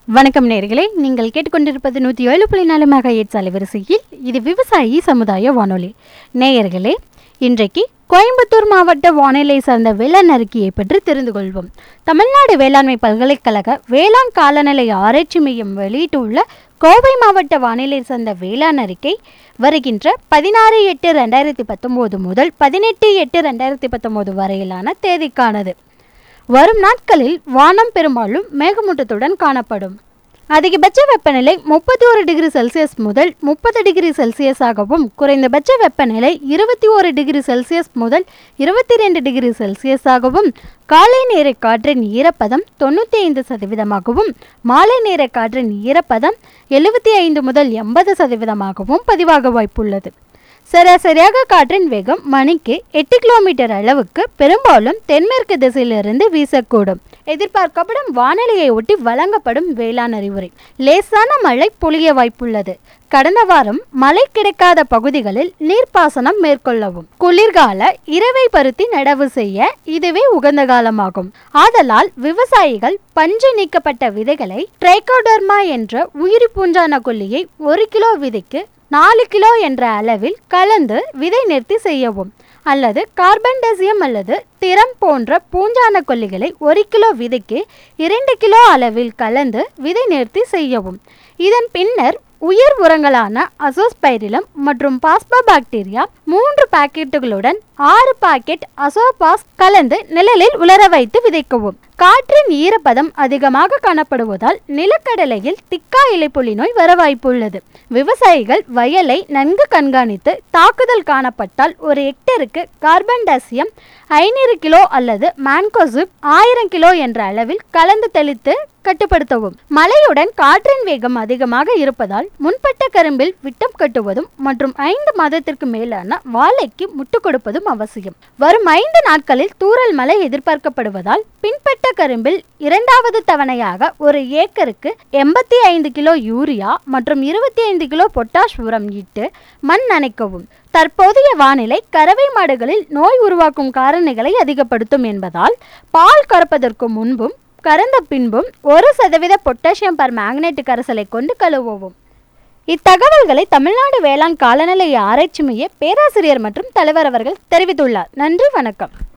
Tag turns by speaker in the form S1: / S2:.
S1: வணக்கம் நேர்களே நீங்கள் கேட்டுக்கொண்டிருப்பது நூற்றி ஏழு புள்ளி நாலு மெகா எட்ஸ் அலைவரிசையில் இது விவசாயி சமுதாய வானொலி நேயர்களே இன்றைக்கு கோயம்புத்தூர் மாவட்ட வானிலை சார்ந்த வேளாண் அறிக்கையை பற்றி தெரிந்து கொள்வோம் தமிழ்நாடு வேளாண்மை பல்கலைக்கழக வேளாண் காலநிலை ஆராய்ச்சி மையம் வெளியிட்டுள்ள கோவை மாவட்ட வானிலை சார்ந்த வேளாண் அறிக்கை வருகின்ற பதினாறு எட்டு ரெண்டாயிரத்தி பத்தொம்போது முதல் பதினெட்டு எட்டு ரெண்டாயிரத்தி பத்தொம்போது வரையிலான தேதிக்கானது வரும் நாட்களில் வானம் பெரும்பாலும் மேகமூட்டத்துடன் காணப்படும் அதிகபட்ச வெப்பநிலை முப்பத்தி ஒரு டிகிரி செல்சியஸ் முதல் முப்பது டிகிரி செல்சியஸாகவும் குறைந்தபட்ச வெப்பநிலை இருபத்தி ஒரு டிகிரி செல்சியஸ் முதல் இருபத்தி ரெண்டு டிகிரி செல்சியஸாகவும் காலை நேர காற்றின் ஈரப்பதம் தொண்ணூற்றி ஐந்து சதவீதமாகவும் மாலை நேர காற்றின் ஈரப்பதம் எழுபத்தி ஐந்து முதல் எண்பது சதவீதமாகவும் பதிவாக வாய்ப்புள்ளது சராசரியாக காற்றின் வேகம் மணிக்கு எட்டு கிலோமீட்டர் அளவுக்கு பெரும்பாலும் தென்மேற்கு திசையிலிருந்து வீசக்கூடும் எதிர்பார்க்கப்படும் வானிலையை ஒட்டி வழங்கப்படும் வேளாண் அறிவுரை லேசான மழை பொழிய வாய்ப்புள்ளது கடந்த வாரம் மழை கிடைக்காத பகுதிகளில் நீர்ப்பாசனம் மேற்கொள்ளவும் குளிர்கால இரவை பருத்தி நடவு செய்ய இதுவே உகந்த காலமாகும் ஆதலால் விவசாயிகள் பஞ்சு நீக்கப்பட்ட விதைகளை ட்ரைகோடர்மா என்ற உயிரி பூஞ்சான கொல்லியை ஒரு கிலோ விதைக்கு நாலு கிலோ என்ற அளவில் கலந்து விதை நிறுத்தி செய்யவும் அல்லது கார்பன் டெசியம் அல்லது திறம் போன்ற பூஞ்சான கொல்லிகளை ஒரு கிலோ விதைக்கு இரண்டு கிலோ அளவில் கலந்து விதை நிறுத்தி செய்யவும் இதன் பின்னர் உயிர் உரங்களான அசோஸ்பைரிலம் மற்றும் பாஸ்போபாக்டீரியா மூன்று பாக்கெட்டுகளுடன் ஆறு பாக்கெட் அசோபாஸ் கலந்து நிழலில் உலர வைத்து விதைக்கவும் காற்றின் ஈரப்பதம் அதிகமாக காணப்படுவதால் நிலக்கடலையில் திக்கா இலைப்புலி நோய் வர வாய்ப்புள்ளது விவசாயிகள் வயலை நன்கு கண்காணித்து தாக்குதல் காணப்பட்டால் ஒரு ஹெக்டருக்கு கார்பன் டேசியம் ஐநூறு கிலோ அல்லது மான்கோசிப் ஆயிரம் கிலோ என்ற அளவில் கலந்து தெளித்து கட்டுப்படுத்தவும் மழையுடன் காற்றின் வேகம் அதிகமாக இருப்பதால் முன்பட்ட கரும்பில் விட்டம் கட்டுவதும் மற்றும் ஐந்து மாதத்திற்கு மேலான வாழைக்கு முட்டு கொடுப்பதும் அவசியம் வரும் ஐந்து நாட்களில் தூறல் மழை எதிர்பார்க்கப்படுவதால் பின்பட்ட கரும்பில் இரண்டாவது தவணையாக ஒரு ஏக்கருக்கு எண்பத்தி ஐந்து கிலோ யூரியா மற்றும் இருபத்தி ஐந்து கிலோ பொட்டாஷ் உரம் இட்டு மண் நனைக்கவும் தற்போதைய வானிலை கறவை மாடுகளில் நோய் உருவாக்கும் காரணிகளை அதிகப்படுத்தும் என்பதால் பால் கறப்பதற்கு முன்பும் கறந்த பின்பும் ஒரு சதவீத பொட்டாசியம் பர் மேக்னேட் கரைசலை கொண்டு கழுவவும் இத்தகவல்களை தமிழ்நாடு வேளாண் காலநிலை ஆராய்ச்சி மைய பேராசிரியர் மற்றும் தலைவர் அவர்கள் தெரிவித்துள்ளார் நன்றி வணக்கம்